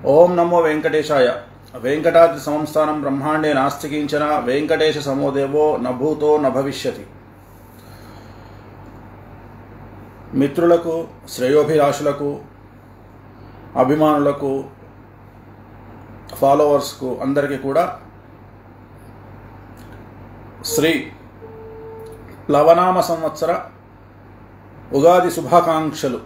ఓం నమో వెంకటేశాయ వెంకటాద్రి సంస్థానం బ్రహ్మాండే నాస్తికించిన వెంకటేశ సమోదేవో నభూతో నభవిష్యతి మిత్రులకు శ్రేయోభిలాషులకు అభిమానులకు ఫాలోవర్స్కు అందరికీ కూడా శ్రీ ప్లవనామ సంవత్సర ఉగాది శుభాకాంక్షలు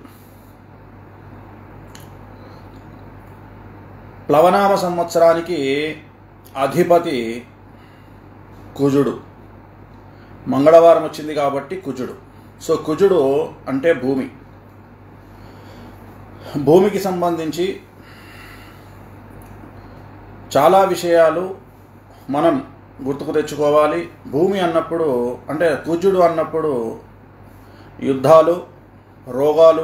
ప్లవనామ సంవత్సరానికి అధిపతి కుజుడు మంగళవారం వచ్చింది కాబట్టి కుజుడు సో కుజుడు అంటే భూమి భూమికి సంబంధించి చాలా విషయాలు మనం గుర్తుకు తెచ్చుకోవాలి భూమి అన్నప్పుడు అంటే కుజుడు అన్నప్పుడు యుద్ధాలు రోగాలు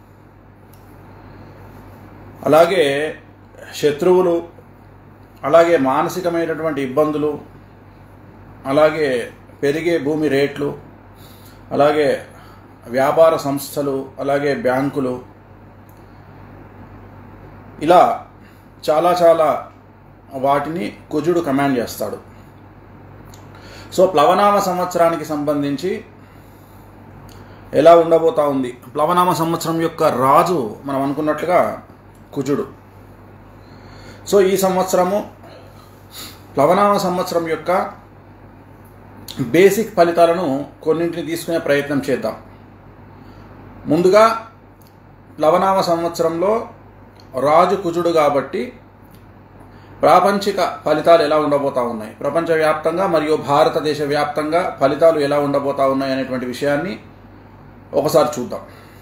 అలాగే శత్రువులు అలాగే మానసికమైనటువంటి ఇబ్బందులు అలాగే పెరిగే భూమి రేట్లు అలాగే వ్యాపార సంస్థలు అలాగే బ్యాంకులు ఇలా చాలా చాలా వాటిని కుజుడు కమాండ్ చేస్తాడు సో ప్లవనామ సంవత్సరానికి సంబంధించి ఎలా ఉండబోతా ఉంది ప్లవనామ సంవత్సరం యొక్క రాజు మనం అనుకున్నట్లుగా కుజుడు సో ఈ సంవత్సరము ప్లవనామ సంవత్సరం యొక్క బేసిక్ ఫలితాలను కొన్నింటిని తీసుకునే ప్రయత్నం చేద్దాం ముందుగా ప్లవనామ సంవత్సరంలో రాజు కుజుడు కాబట్టి ప్రాపంచిక ఫలితాలు ఎలా ఉండబోతా ఉన్నాయి ప్రపంచవ్యాప్తంగా మరియు భారతదేశ వ్యాప్తంగా ఫలితాలు ఎలా ఉండబోతా ఉన్నాయి అనేటువంటి విషయాన్ని ఒకసారి చూద్దాం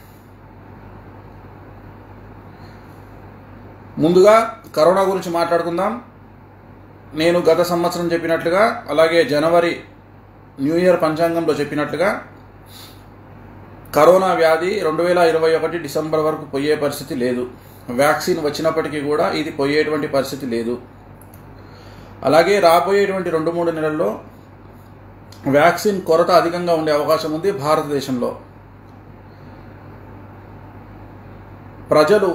ముందుగా కరోనా గురించి మాట్లాడుకుందాం నేను గత సంవత్సరం చెప్పినట్లుగా అలాగే జనవరి న్యూ ఇయర్ పంచాంగంలో చెప్పినట్లుగా కరోనా వ్యాధి రెండు వేల ఇరవై ఒకటి డిసెంబర్ వరకు పోయే పరిస్థితి లేదు వ్యాక్సిన్ వచ్చినప్పటికీ కూడా ఇది పోయేటువంటి పరిస్థితి లేదు అలాగే రాబోయేటువంటి రెండు మూడు నెలల్లో వ్యాక్సిన్ కొరత అధికంగా ఉండే అవకాశం ఉంది భారతదేశంలో ప్రజలు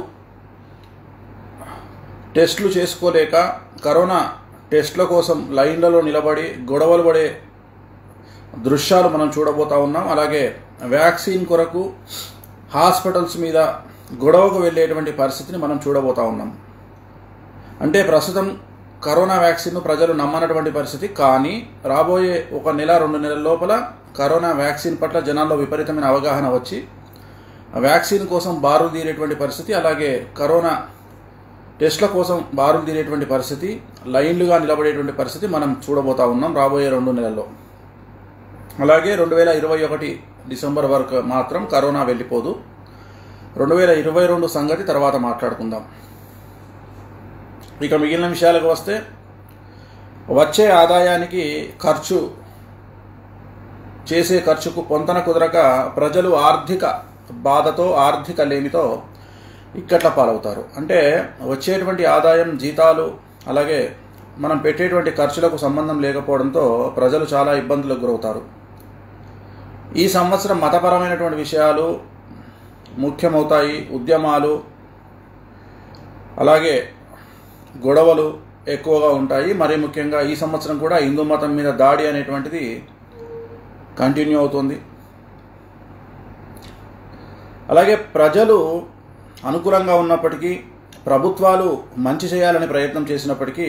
టెస్టులు చేసుకోలేక కరోనా టెస్ట్ల కోసం లైన్లలో నిలబడి గొడవలు పడే దృశ్యాలు మనం చూడబోతా ఉన్నాం అలాగే వ్యాక్సిన్ కొరకు హాస్పిటల్స్ మీద గొడవకు వెళ్ళేటువంటి పరిస్థితిని మనం చూడబోతా ఉన్నాం అంటే ప్రస్తుతం కరోనా వ్యాక్సిన్ను ప్రజలు నమ్మనటువంటి పరిస్థితి కానీ రాబోయే ఒక నెల రెండు నెలల లోపల కరోనా వ్యాక్సిన్ పట్ల జనాల్లో విపరీతమైన అవగాహన వచ్చి వ్యాక్సిన్ కోసం బారులు తీరేటువంటి పరిస్థితి అలాగే కరోనా టెస్ట్ల కోసం బారులు తీరేటువంటి పరిస్థితి లైన్లుగా నిలబడేటువంటి పరిస్థితి మనం చూడబోతా ఉన్నాం రాబోయే రెండు నెలల్లో అలాగే రెండు వేల ఇరవై ఒకటి డిసెంబర్ వరకు మాత్రం కరోనా వెళ్ళిపోదు రెండు వేల ఇరవై రెండు సంగతి తర్వాత మాట్లాడుకుందాం ఇక మిగిలిన విషయాలకు వస్తే వచ్చే ఆదాయానికి ఖర్చు చేసే ఖర్చుకు పొంతన కుదరక ప్రజలు ఆర్థిక బాధతో ఆర్థిక లేమితో ఇక్కట్ల పాలవుతారు అంటే వచ్చేటువంటి ఆదాయం జీతాలు అలాగే మనం పెట్టేటువంటి ఖర్చులకు సంబంధం లేకపోవడంతో ప్రజలు చాలా ఇబ్బందులకు గురవుతారు ఈ సంవత్సరం మతపరమైనటువంటి విషయాలు ముఖ్యమవుతాయి ఉద్యమాలు అలాగే గొడవలు ఎక్కువగా ఉంటాయి మరీ ముఖ్యంగా ఈ సంవత్సరం కూడా హిందూ మతం మీద దాడి అనేటువంటిది కంటిన్యూ అవుతుంది అలాగే ప్రజలు అనుకూలంగా ఉన్నప్పటికీ ప్రభుత్వాలు మంచి చేయాలని ప్రయత్నం చేసినప్పటికీ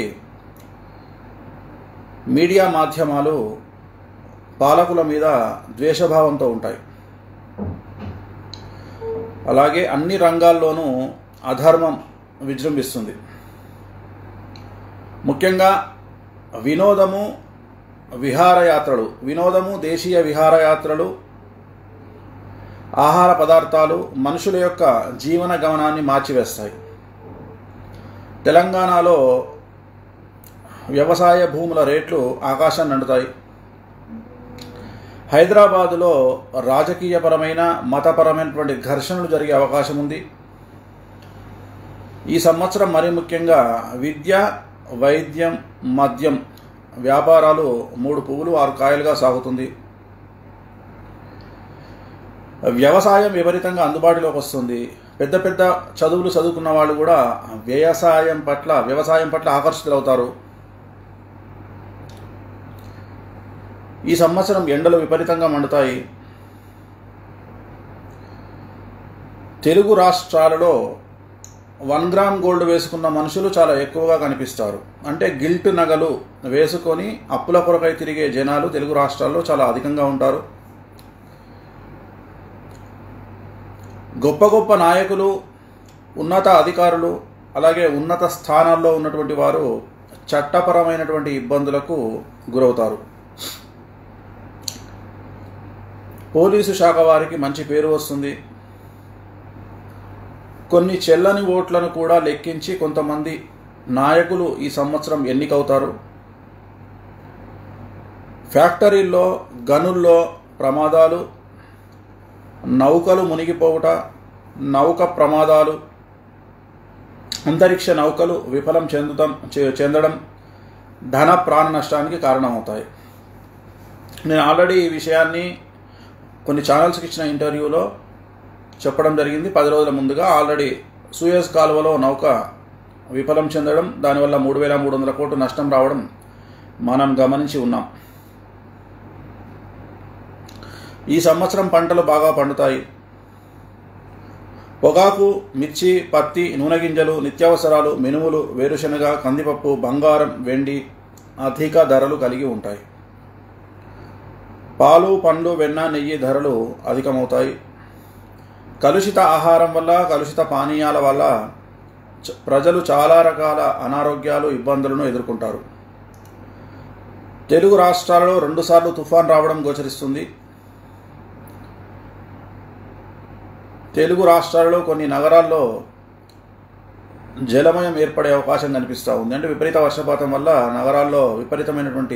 మీడియా మాధ్యమాలు పాలకుల మీద ద్వేషభావంతో ఉంటాయి అలాగే అన్ని రంగాల్లోనూ అధర్మం విజృంభిస్తుంది ముఖ్యంగా వినోదము విహారయాత్రలు వినోదము దేశీయ విహారయాత్రలు ఆహార పదార్థాలు మనుషుల యొక్క జీవన గమనాన్ని మార్చివేస్తాయి తెలంగాణలో వ్యవసాయ భూముల రేట్లు ఆకాశాన్ని అంటుతాయి హైదరాబాదులో రాజకీయపరమైన మతపరమైనటువంటి ఘర్షణలు జరిగే అవకాశం ఉంది ఈ సంవత్సరం మరీ ముఖ్యంగా విద్య వైద్యం మద్యం వ్యాపారాలు మూడు పువ్వులు ఆరు కాయలుగా సాగుతుంది వ్యవసాయం విపరీతంగా అందుబాటులోకి వస్తుంది పెద్ద పెద్ద చదువులు చదువుకున్న వాళ్ళు కూడా వ్యవసాయం పట్ల వ్యవసాయం పట్ల ఆకర్షితులవుతారు ఈ సంవత్సరం ఎండలు విపరీతంగా మండుతాయి తెలుగు రాష్ట్రాలలో వన్ గ్రామ్ గోల్డ్ వేసుకున్న మనుషులు చాలా ఎక్కువగా కనిపిస్తారు అంటే గిల్ట్ నగలు వేసుకొని అప్పుల కొరకై తిరిగే జనాలు తెలుగు రాష్ట్రాల్లో చాలా అధికంగా ఉంటారు గొప్ప గొప్ప నాయకులు ఉన్నత అధికారులు అలాగే ఉన్నత స్థానాల్లో ఉన్నటువంటి వారు చట్టపరమైనటువంటి ఇబ్బందులకు గురవుతారు పోలీసు శాఖ వారికి మంచి పేరు వస్తుంది కొన్ని చెల్లని ఓట్లను కూడా లెక్కించి కొంతమంది నాయకులు ఈ సంవత్సరం ఎన్నికవుతారు ఫ్యాక్టరీల్లో గనుల్లో ప్రమాదాలు నౌకలు మునిగిపోవుట నౌక ప్రమాదాలు అంతరిక్ష నౌకలు విఫలం చెందుతాం చె- చెందడం ధన ప్రాణ నష్టానికి కారణమవుతాయి నేను ఆల్రెడీ ఈ విషయాన్ని కొన్ని ఛానల్స్కి ఇచ్చిన ఇంటర్వ్యూలో చెప్పడం జరిగింది పది రోజుల ముందుగా ఆల్రెడీ సూయజ్ కాలువలో నౌక విఫలం చెందడం దానివల్ల మూడు వేల మూడు వందల కోట్లు నష్టం రావడం మనం గమనించి ఉన్నాం ఈ సంవత్సరం పంటలు బాగా పండుతాయి పొగాకు మిర్చి పత్తి నూనె గింజలు నిత్యావసరాలు మినుములు వేరుశనగ కందిపప్పు బంగారం వెండి అధిక ధరలు కలిగి ఉంటాయి పాలు పండ్లు వెన్న నెయ్యి ధరలు అధికమవుతాయి కలుషిత ఆహారం వల్ల కలుషిత పానీయాల వల్ల చ- ప్రజలు చాలా రకాల అనారోగ్యాలు ఇబ్బందులను ఎదుర్కొంటారు తెలుగు రాష్ట్రాలలో రెండుసార్లు తుఫాన్ రావడం గోచరిస్తుంది తెలుగు రాష్ట్రాలలో కొన్ని నగరాల్లో జలమయం ఏర్పడే అవకాశం కనిపిస్తూ ఉంది అంటే విపరీత వర్షపాతం వల్ల నగరాల్లో విపరీతమైనటువంటి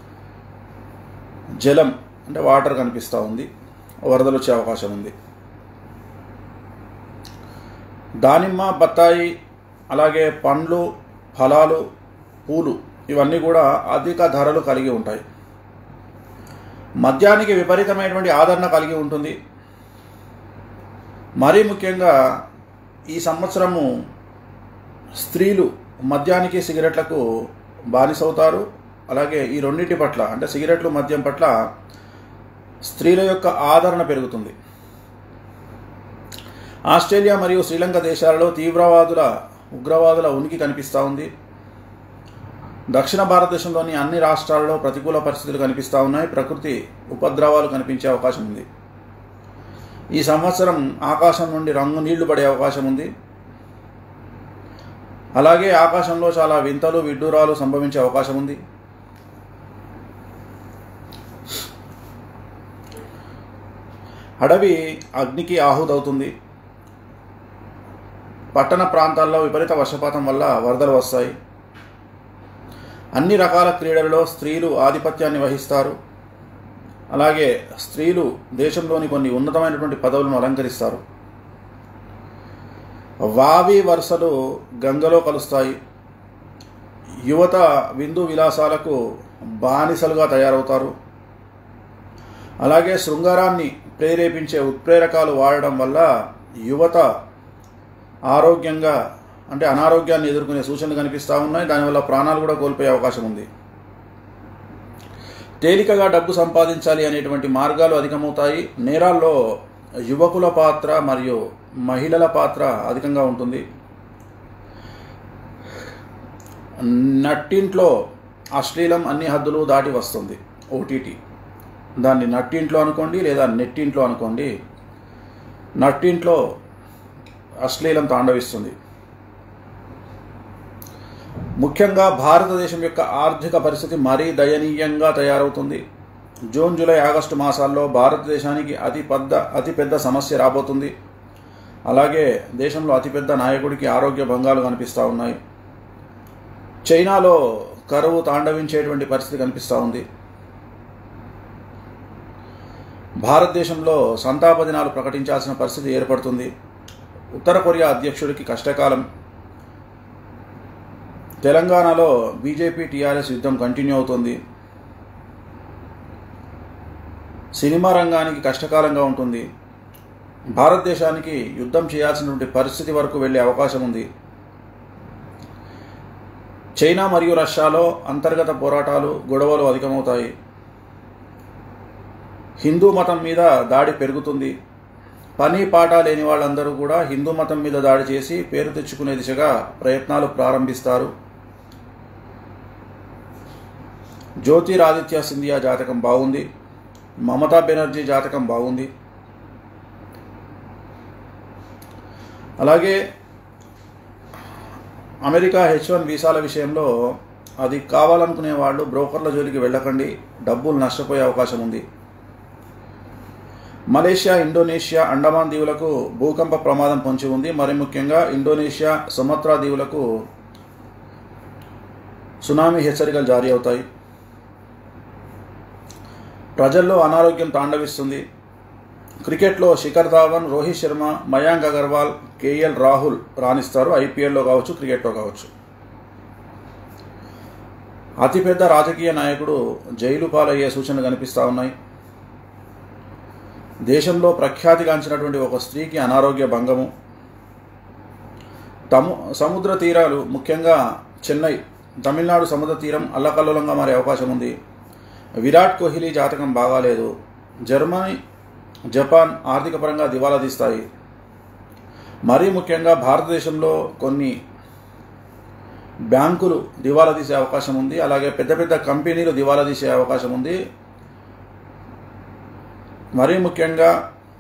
జలం అంటే వాటర్ కనిపిస్తూ ఉంది వరదలు వచ్చే అవకాశం ఉంది దానిమ్మ బత్తాయి అలాగే పండ్లు ఫలాలు పూలు ఇవన్నీ కూడా అధిక ధరలు కలిగి ఉంటాయి మద్యానికి విపరీతమైనటువంటి ఆదరణ కలిగి ఉంటుంది మరీ ముఖ్యంగా ఈ సంవత్సరము స్త్రీలు మద్యానికి సిగరెట్లకు బానిసవుతారు అలాగే ఈ రెండింటి పట్ల అంటే సిగరెట్లు మద్యం పట్ల స్త్రీల యొక్క ఆదరణ పెరుగుతుంది ఆస్ట్రేలియా మరియు శ్రీలంక దేశాలలో తీవ్రవాదుల ఉగ్రవాదుల ఉనికి కనిపిస్తూ ఉంది దక్షిణ భారతదేశంలోని అన్ని రాష్ట్రాలలో ప్రతికూల పరిస్థితులు కనిపిస్తూ ఉన్నాయి ప్రకృతి ఉపద్రవాలు కనిపించే అవకాశం ఉంది ఈ సంవత్సరం ఆకాశం నుండి రంగు నీళ్లు పడే అవకాశం ఉంది అలాగే ఆకాశంలో చాలా వింతలు విడ్డూరాలు సంభవించే అవకాశం ఉంది అడవి అగ్నికి ఆహుతవుతుంది పట్టణ ప్రాంతాల్లో విపరీత వర్షపాతం వల్ల వరదలు వస్తాయి అన్ని రకాల క్రీడలలో స్త్రీలు ఆధిపత్యాన్ని వహిస్తారు అలాగే స్త్రీలు దేశంలోని కొన్ని ఉన్నతమైనటువంటి పదవులను అలంకరిస్తారు వావి వరుసలు గంగలో కలుస్తాయి యువత విందు విలాసాలకు బానిసలుగా తయారవుతారు అలాగే శృంగారాన్ని ప్రేరేపించే ఉత్ప్రేరకాలు వాడడం వల్ల యువత ఆరోగ్యంగా అంటే అనారోగ్యాన్ని ఎదుర్కొనే సూచనలు కనిపిస్తూ ఉన్నాయి దానివల్ల ప్రాణాలు కూడా కోల్పోయే అవకాశం ఉంది తేలికగా డబ్బు సంపాదించాలి అనేటువంటి మార్గాలు అధికమవుతాయి నేరాల్లో యువకుల పాత్ర మరియు మహిళల పాత్ర అధికంగా ఉంటుంది నట్టింట్లో అశ్లీలం అన్ని హద్దులు దాటి వస్తుంది ఓటీటీ దాన్ని నట్టింట్లో అనుకోండి లేదా నెట్టింట్లో అనుకోండి నట్టింట్లో అశ్లీలం తాండవిస్తుంది ముఖ్యంగా భారతదేశం యొక్క ఆర్థిక పరిస్థితి మరీ దయనీయంగా తయారవుతుంది జూన్ జూలై ఆగస్టు మాసాల్లో భారతదేశానికి అతి పెద్ద అతిపెద్ద సమస్య రాబోతుంది అలాగే దేశంలో అతిపెద్ద నాయకుడికి ఆరోగ్య భంగాలు కనిపిస్తూ ఉన్నాయి చైనాలో కరువు తాండవించేటువంటి పరిస్థితి కనిపిస్తూ ఉంది భారతదేశంలో సంతాప దినాలు ప్రకటించాల్సిన పరిస్థితి ఏర్పడుతుంది ఉత్తర కొరియా అధ్యక్షుడికి కష్టకాలం తెలంగాణలో బీజేపీ టీఆర్ఎస్ యుద్ధం కంటిన్యూ అవుతుంది సినిమా రంగానికి కష్టకాలంగా ఉంటుంది భారతదేశానికి యుద్ధం చేయాల్సినటువంటి పరిస్థితి వరకు వెళ్ళే అవకాశం ఉంది చైనా మరియు రష్యాలో అంతర్గత పోరాటాలు గొడవలు అధికమవుతాయి హిందూ మతం మీద దాడి పెరుగుతుంది పని పాట లేని వాళ్ళందరూ కూడా హిందూ మతం మీద దాడి చేసి పేరు తెచ్చుకునే దిశగా ప్రయత్నాలు ప్రారంభిస్తారు జ్యోతిరాదిత్య సింధియా జాతకం బాగుంది మమతా బెనర్జీ జాతకం బాగుంది అలాగే అమెరికా హెచ్ వన్ వీసాల విషయంలో అది కావాలనుకునే వాళ్ళు బ్రోకర్ల జోలికి వెళ్ళకండి డబ్బులు నష్టపోయే అవకాశం ఉంది మలేషియా ఇండోనేషియా అండమాన్ దీవులకు భూకంప ప్రమాదం పొంచి ఉంది మరి ముఖ్యంగా ఇండోనేషియా సుమత్రా దీవులకు సునామీ హెచ్చరికలు జారీ అవుతాయి ప్రజల్లో అనారోగ్యం తాండవిస్తుంది క్రికెట్లో శిఖర్ ధావన్ రోహిత్ శర్మ మయాంక్ అగర్వాల్ కేఎల్ రాహుల్ రాణిస్తారు ఐపీఎల్లో కావచ్చు క్రికెట్లో కావచ్చు అతిపెద్ద రాజకీయ నాయకుడు జైలు పాలయ్యే సూచనలు కనిపిస్తూ ఉన్నాయి దేశంలో ప్రఖ్యాతిగాంచినటువంటి ఒక స్త్రీకి అనారోగ్య భంగము తము సముద్ర తీరాలు ముఖ్యంగా చెన్నై తమిళనాడు సముద్ర తీరం అల్లకల్లోలంగా మారే అవకాశం ఉంది విరాట్ కోహ్లీ జాతకం బాగాలేదు జర్మనీ జపాన్ ఆర్థిక పరంగా దివాలా తీస్తాయి మరీ ముఖ్యంగా భారతదేశంలో కొన్ని బ్యాంకులు దివాలా తీసే అవకాశం ఉంది అలాగే పెద్ద పెద్ద కంపెనీలు దివాలా తీసే అవకాశం ఉంది మరీ ముఖ్యంగా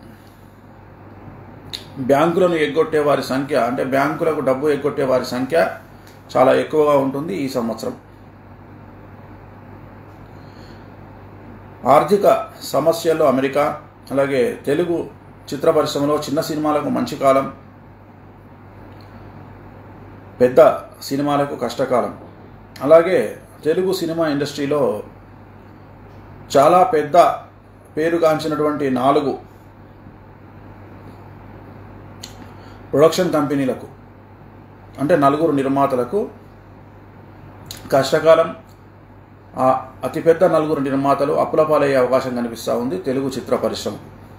బ్యాంకులను ఎగ్గొట్టే వారి సంఖ్య అంటే బ్యాంకులకు డబ్బు ఎగ్గొట్టే వారి సంఖ్య చాలా ఎక్కువగా ఉంటుంది ఈ సంవత్సరం ఆర్థిక సమస్యల్లో అమెరికా అలాగే తెలుగు చిత్ర పరిశ్రమలో చిన్న సినిమాలకు మంచి కాలం పెద్ద సినిమాలకు కష్టకాలం అలాగే తెలుగు సినిమా ఇండస్ట్రీలో చాలా పెద్ద పేరుగాంచినటువంటి నాలుగు ప్రొడక్షన్ కంపెనీలకు అంటే నలుగురు నిర్మాతలకు కష్టకాలం ఆ అతిపెద్ద నలుగురు నిర్మాతలు అప్పులపాలయ్యే అవకాశం కనిపిస్తూ ఉంది తెలుగు చిత్ర పరిశ్రమ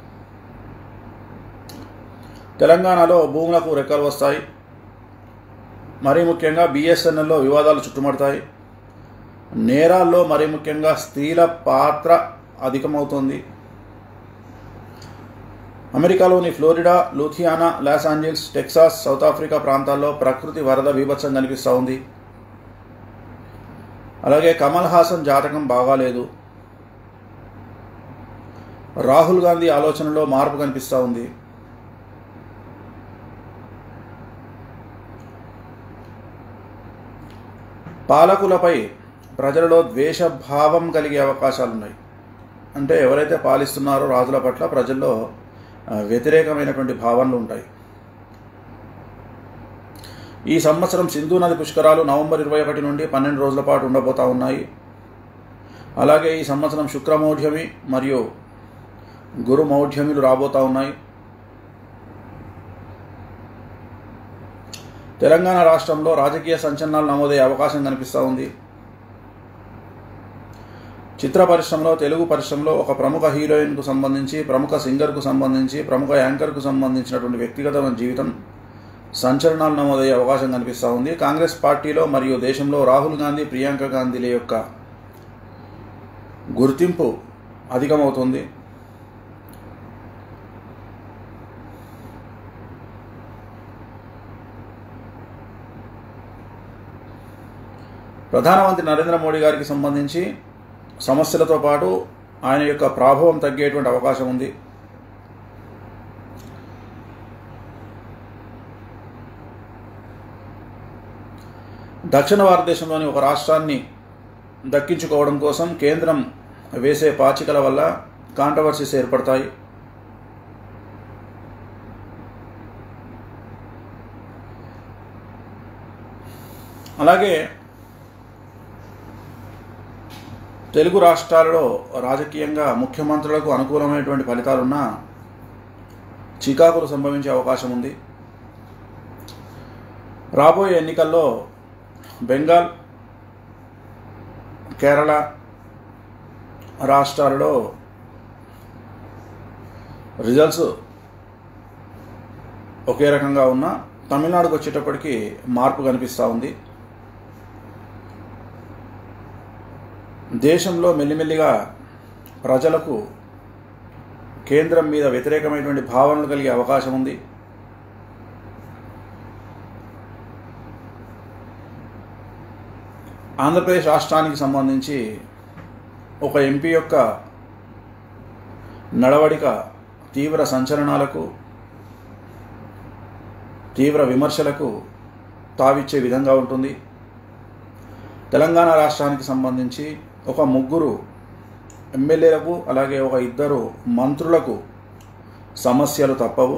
తెలంగాణలో భూములకు రెక్కలు వస్తాయి మరీ ముఖ్యంగా బిఎస్ఎన్ఎల్లో వివాదాలు చుట్టుముడతాయి నేరాల్లో మరీ ముఖ్యంగా స్త్రీల పాత్ర అధికమవుతుంది అమెరికాలోని Florida Louisiana Los Angeles Texas South Africa ప్రాంతాల్లో ప్రకృతి వరద బీభత్సం కనిపిస్తూ ఉంది అలాగే కమల్ హాసన్ జాతకం బాగాలేదు రాహుల్ గాంధీ ఆలోచనలో మార్పు కనిపిస్తూ ఉంది పాలకులపై ప్రజలలో ద్వేషభావం కలిగే అవకాశాలు ఉన్నాయి అంటే ఎవరైతే పాలిస్తున్నారో రాజుల పట్ల ప్రజల్లో ఆ, వ్యతిరేకమైనటువంటి భావనలు ఉంటాయి ఈ సంవత్సరం సింధు నది పుష్కరాలు నవంబర్ ఇరవై ఒకటి నుండి పన్నెండు రోజుల పాటు ఉండబోతా ఉన్నాయి అలాగే ఈ సంవత్సరం శుక్రమౌఢ్యమి మరియు గురు మౌఢ్యమిలు రాబోతా ఉన్నాయి తెలంగాణ రాష్ట్రంలో రాజకీయ సంచలనాలు నమోదయ్యే అవకాశం కనిపిస్తూ ఉంది చిత్ర పరిశ్రమలో తెలుగు పరిశ్రమలో ఒక ప్రముఖ హీరోయిన్కు సంబంధించి ప్రముఖ సింగర్కు సంబంధించి ప్రముఖ యాంకర్కు సంబంధించినటువంటి వ్యక్తిగతమైన జీవితం సంచలనాలు నమోదయ్యే అవకాశం కనిపిస్తూ ఉంది కాంగ్రెస్ పార్టీలో మరియు దేశంలో రాహుల్ గాంధీ ప్రియాంక గాంధీల యొక్క గుర్తింపు అధికమవుతుంది ప్రధానమంత్రి నరేంద్ర మోడీ గారికి సంబంధించి సమస్యలతో పాటు ఆయన యొక్క ప్రభావం తగ్గేటువంటి అవకాశం ఉంది దక్షిణ భారతదేశంలోని ఒక రాష్ట్రాన్ని దక్కించుకోవడం కోసం కేంద్రం వేసే పాచికల వల్ల కాంట్రవర్సీస్ ఏర్పడతాయి అలాగే తెలుగు రాష్ట్రాలలో రాజకీయంగా ముఖ్యమంత్రులకు అనుకూలమైనటువంటి ఫలితాలున్నా చికాకులు సంభవించే అవకాశం ఉంది రాబోయే ఎన్నికల్లో బెంగాల్ కేరళ రాష్ట్రాలలో రిజల్ట్స్ ఒకే రకంగా ఉన్న తమిళనాడుకు వచ్చేటప్పటికి మార్పు కనిపిస్తూ ఉంది దేశంలో మెల్లిమెల్లిగా ప్రజలకు కేంద్రం మీద వ్యతిరేకమైనటువంటి భావనలు కలిగే అవకాశం ఉంది ఆంధ్రప్రదేశ్ రాష్ట్రానికి సంబంధించి ఒక ఎంపీ యొక్క నడవడిక తీవ్ర సంచలనాలకు తీవ్ర విమర్శలకు తావిచ్చే విధంగా ఉంటుంది తెలంగాణ రాష్ట్రానికి సంబంధించి ఒక ముగ్గురు ఎమ్మెల్యేలకు అలాగే ఒక ఇద్దరు మంత్రులకు సమస్యలు తప్పవు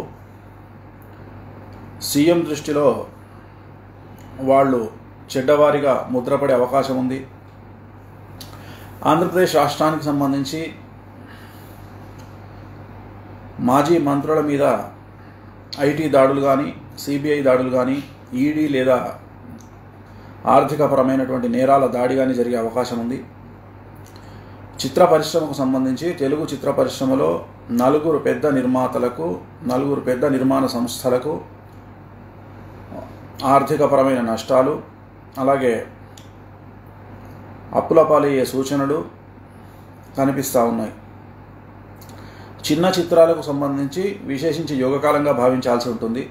సీఎం దృష్టిలో వాళ్ళు చెడ్డవారిగా ముద్రపడే అవకాశం ఉంది ఆంధ్రప్రదేశ్ రాష్ట్రానికి సంబంధించి మాజీ మంత్రుల మీద ఐటీ దాడులు కానీ సిబిఐ దాడులు కానీ ఈడీ లేదా ఆర్థికపరమైనటువంటి నేరాల దాడి కానీ జరిగే అవకాశం ఉంది చిత్ర పరిశ్రమకు సంబంధించి తెలుగు చిత్ర పరిశ్రమలో నలుగురు పెద్ద నిర్మాతలకు నలుగురు పెద్ద నిర్మాణ సంస్థలకు ఆర్థికపరమైన నష్టాలు అలాగే అప్పుల పాలయ్యే సూచనలు కనిపిస్తూ ఉన్నాయి చిన్న చిత్రాలకు సంబంధించి విశేషించి యోగకాలంగా భావించాల్సి ఉంటుంది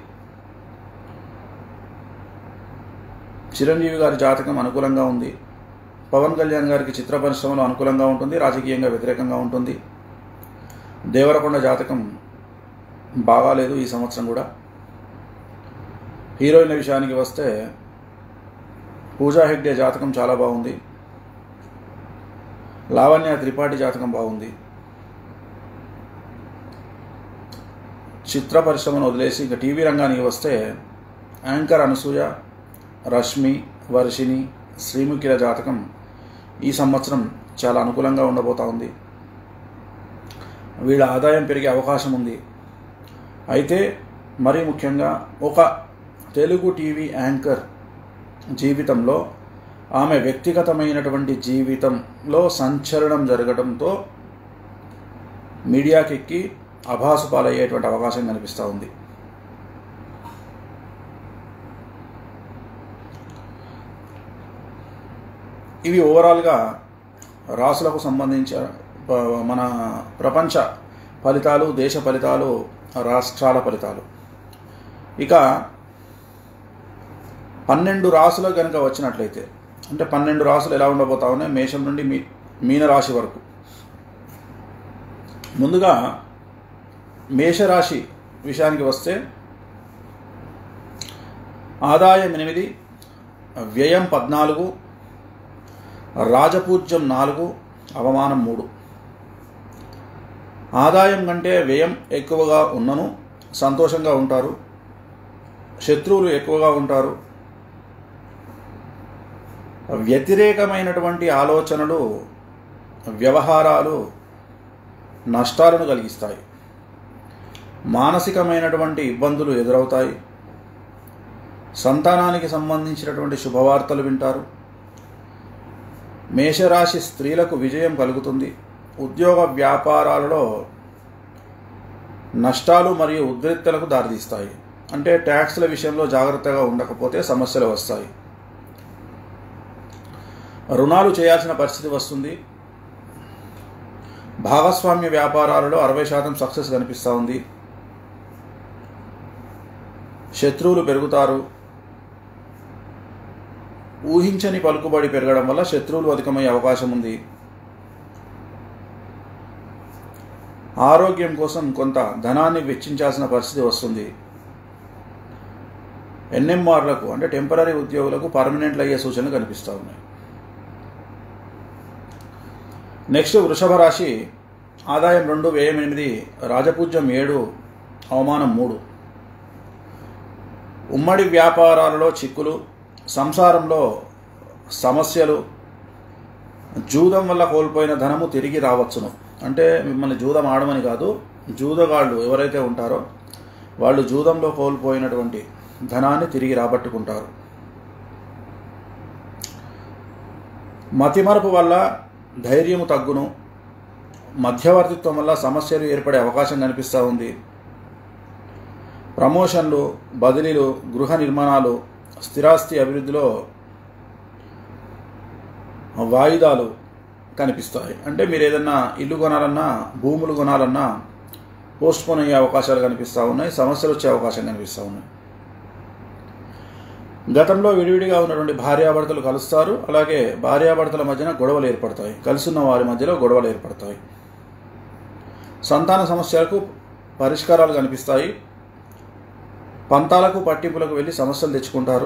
చిరంజీవి గారి జాతకం అనుకూలంగా ఉంది పవన్ కళ్యాణ్ గారికి చిత్ర పరిశ్రమలో అనుకూలంగా ఉంటుంది రాజకీయంగా వ్యతిరేకంగా ఉంటుంది దేవరకొండ జాతకం బాగాలేదు ఈ సంవత్సరం కూడా హీరోయిన్ల విషయానికి వస్తే పూజా హెగ్డే జాతకం చాలా బాగుంది లావణ్య త్రిపాఠి జాతకం బాగుంది చిత్ర పరిశ్రమను వదిలేసి ఇంకా టీవీ రంగానికి వస్తే యాంకర్ అనసూయ రష్మి వర్షిని శ్రీముఖిల జాతకం ఈ సంవత్సరం చాలా అనుకూలంగా ఉండబోతా ఉంది వీళ్ళ ఆదాయం పెరిగే అవకాశం ఉంది అయితే మరీ ముఖ్యంగా ఒక తెలుగు టీవీ యాంకర్ జీవితంలో ఆమె వ్యక్తిగతమైనటువంటి జీవితంలో సంచలనం జరగడంతో మీడియాకెక్కి అభాసు పాలయ్యేటువంటి అవకాశం కనిపిస్తూ ఉంది ఇవి ఓవరాల్గా రాసులకు సంబంధించిన ప- మన ప్రపంచ ఫలితాలు దేశ ఫలితాలు రాష్ట్రాల ఫలితాలు ఇక పన్నెండు రాసులు కనుక వచ్చినట్లయితే అంటే పన్నెండు రాసులు ఎలా ఉండబోతా ఉన్నాయి మేషం నుండి మీ మీనరాశి వరకు ముందుగా మేషరాశి విషయానికి వస్తే ఆదాయం ఎనిమిది వ్యయం పద్నాలుగు రాజపూజ్యం నాలుగు అవమానం మూడు ఆదాయం కంటే వ్యయం ఎక్కువగా ఉన్నను సంతోషంగా ఉంటారు శత్రువులు ఎక్కువగా ఉంటారు వ్యతిరేకమైనటువంటి ఆలోచనలు వ్యవహారాలు నష్టాలను కలిగిస్తాయి మానసికమైనటువంటి ఇబ్బందులు ఎదురవుతాయి సంతానానికి సంబంధించినటువంటి శుభవార్తలు వింటారు మేషరాశి స్త్రీలకు విజయం కలుగుతుంది ఉద్యోగ వ్యాపారాలలో నష్టాలు మరియు ఉద్రిక్తలకు దారితీస్తాయి అంటే ట్యాక్స్ల విషయంలో జాగ్రత్తగా ఉండకపోతే సమస్యలు వస్తాయి రుణాలు చేయాల్సిన పరిస్థితి వస్తుంది భాగస్వామ్య వ్యాపారాలలో అరవై శాతం సక్సెస్ కనిపిస్తూ ఉంది శత్రువులు పెరుగుతారు ఊహించని పలుకుబడి పెరగడం వల్ల శత్రువులు అధికమయ్యే అవకాశం ఉంది ఆరోగ్యం కోసం కొంత ధనాన్ని వెచ్చించాల్సిన పరిస్థితి వస్తుంది ఎన్ఎంఆర్లకు అంటే టెంపరీ ఉద్యోగులకు పర్మనెంట్లు అయ్యే సూచనలు కనిపిస్తూ ఉన్నాయి నెక్స్ట్ వృషభ రాశి ఆదాయం రెండు వ్యయం ఎనిమిది రాజపూజ్యం ఏడు అవమానం మూడు ఉమ్మడి వ్యాపారాలలో చిక్కులు సంసారంలో సమస్యలు జూదం వల్ల కోల్పోయిన ధనము తిరిగి రావచ్చును అంటే మిమ్మల్ని జూదం ఆడమని కాదు జూదగాళ్ళు ఎవరైతే ఉంటారో వాళ్ళు జూదంలో కోల్పోయినటువంటి ధనాన్ని తిరిగి రాబట్టుకుంటారు మతిమరపు వల్ల ధైర్యము తగ్గును మధ్యవర్తిత్వం వల్ల సమస్యలు ఏర్పడే అవకాశం కనిపిస్తూ ఉంది ప్రమోషన్లు బదిలీలు గృహ నిర్మాణాలు స్థిరాస్తి అభివృద్ధిలో వాయిదాలు కనిపిస్తాయి అంటే మీరు ఏదన్నా ఇల్లు కొనాలన్నా భూములు కొనాలన్నా పోస్ట్ పోన్ అయ్యే అవకాశాలు కనిపిస్తూ ఉన్నాయి సమస్యలు వచ్చే అవకాశం కనిపిస్తూ ఉన్నాయి గతంలో విడివిడిగా ఉన్నటువంటి భార్యాభర్తలు కలుస్తారు అలాగే భార్యాభర్తల మధ్యన గొడవలు ఏర్పడతాయి కలిసి వారి మధ్యలో గొడవలు ఏర్పడతాయి సంతాన సమస్యలకు పరిష్కారాలు కనిపిస్తాయి పంతాలకు పట్టింపులకు వెళ్ళి సమస్యలు తెచ్చుకుంటారు